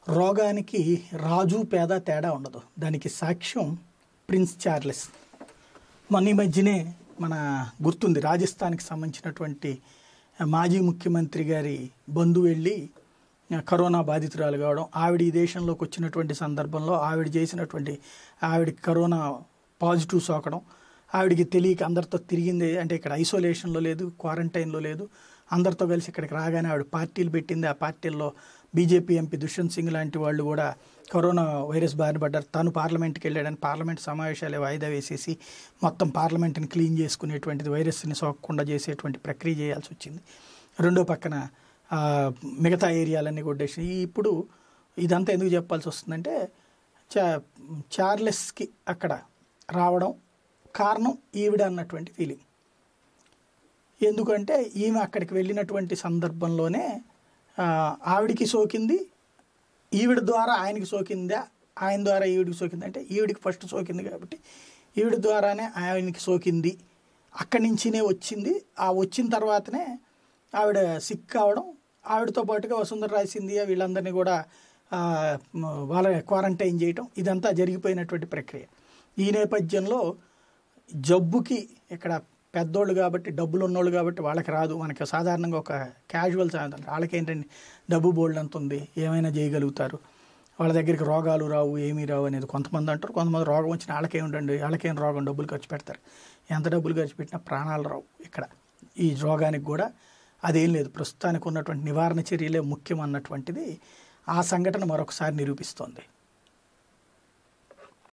రోగానికి రాజు పేద తేడా ఉండదు దానికి సాక్ష్యం ప్రిన్స్ చార్లెస్ మొన్న ఈ మధ్యనే మన గుర్తుంది రాజస్థాన్కి సంబంధించినటువంటి మాజీ ముఖ్యమంత్రి గారి బంధువు వెళ్ళి కరోనా బాధితురాలు కావడం ఆవిడ ఈ దేశంలోకి వచ్చినటువంటి సందర్భంలో ఆవిడ చేసినటువంటి ఆవిడకి కరోనా పాజిటివ్ సోకడం ఆవిడికి తెలియక అందరితో తిరిగింది అంటే ఇక్కడ ఐసోలేషన్లో లేదు క్వారంటైన్లో లేదు అందరితో కలిసి ఇక్కడికి రాగానే ఆవిడ పార్టీలు పెట్టింది ఆ పార్టీల్లో బీజేపీ ఎంపీ దుష్యంత్ సింగ్ లాంటి వాళ్ళు కూడా కరోనా వైరస్ బారిన పడ్డారు తను పార్లమెంట్కి వెళ్ళాడని పార్లమెంట్ సమావేశాలే వాయిదా వేసేసి మొత్తం పార్లమెంట్ని క్లీన్ చేసుకునేటువంటిది వైరస్ని సోకకుండా చేసేటువంటి ప్రక్రియ చేయాల్సి వచ్చింది రెండో పక్కన ఆ, మిగతా ఏరియాలన్నీ కొట్టేసి ఇప్పుడు ఇదంతా ఎందుకు చెప్పాల్సి వస్తుందంటే చా చార్లెస్కి అక్కడ రావడం కారణం ఈవిడ అన్నటువంటి ఫీలింగ్ ఎందుకంటే ఈమె అక్కడికి వెళ్ళినటువంటి సందర్భంలోనే ఆ, ఆవిడికి సోకింది ఈవిడ ద్వారా ఆయనకి సోకిందా ఆయన ద్వారా ఈవిడికి సోకింది అంటే ఈవిడికి ఫస్ట్ సోకింది కాబట్టి ఈవిడ ద్వారానే ఆయనకి సోకింది అక్కడి నుంచినే వచ్చింది ఆ వచ్చిన తర్వాతనే ఆవిడ సిక్ కావడం ఆవిడతో పాటుగా వసుంధర సింధియా వీళ్ళందరినీ కూడా ఆ, మ- వాళ్ళ క్వారంటైన్ చేయటం ఇదంతా జరిగిపోయినటువంటి ప్రక్రియ ఈ నేపథ్యంలో జబ్బుకి ఇక్కడ పెద్దోళ్ళు కాబట్టి డబ్బులు ఉన్నోళ్ళు కాబట్టి వాళ్ళకి రాదు మనకి సాధారణంగా ఒక క్యాజువల్ సాధన వాళ్ళకి ఏంటంటే డబ్బు బోల్డ్ అంత ఉంది ఏమైనా చేయగలుగుతారు వాళ్ళ దగ్గరికి రోగాలు రావు ఏమీ రావు అనేది కొంతమంది అంటారు కొంతమంది రోగం వచ్చిన వాళ్ళకేం ఉండండి వాళ్ళకేం రోగం డబ్బులు ఖర్చు పెడతారు ఎంత డబ్బులు ఖర్చు పెట్టినా ప్రాణాలు రావు ఇక్కడ ఈ రోగానికి కూడా అదేం లేదు ప్రస్తుతానికి ఉన్నటువంటి నివారణ చర్యలే ముఖ్యం అన్నటువంటిది ఆ సంఘటన మరొకసారి నిరూపిస్తోంది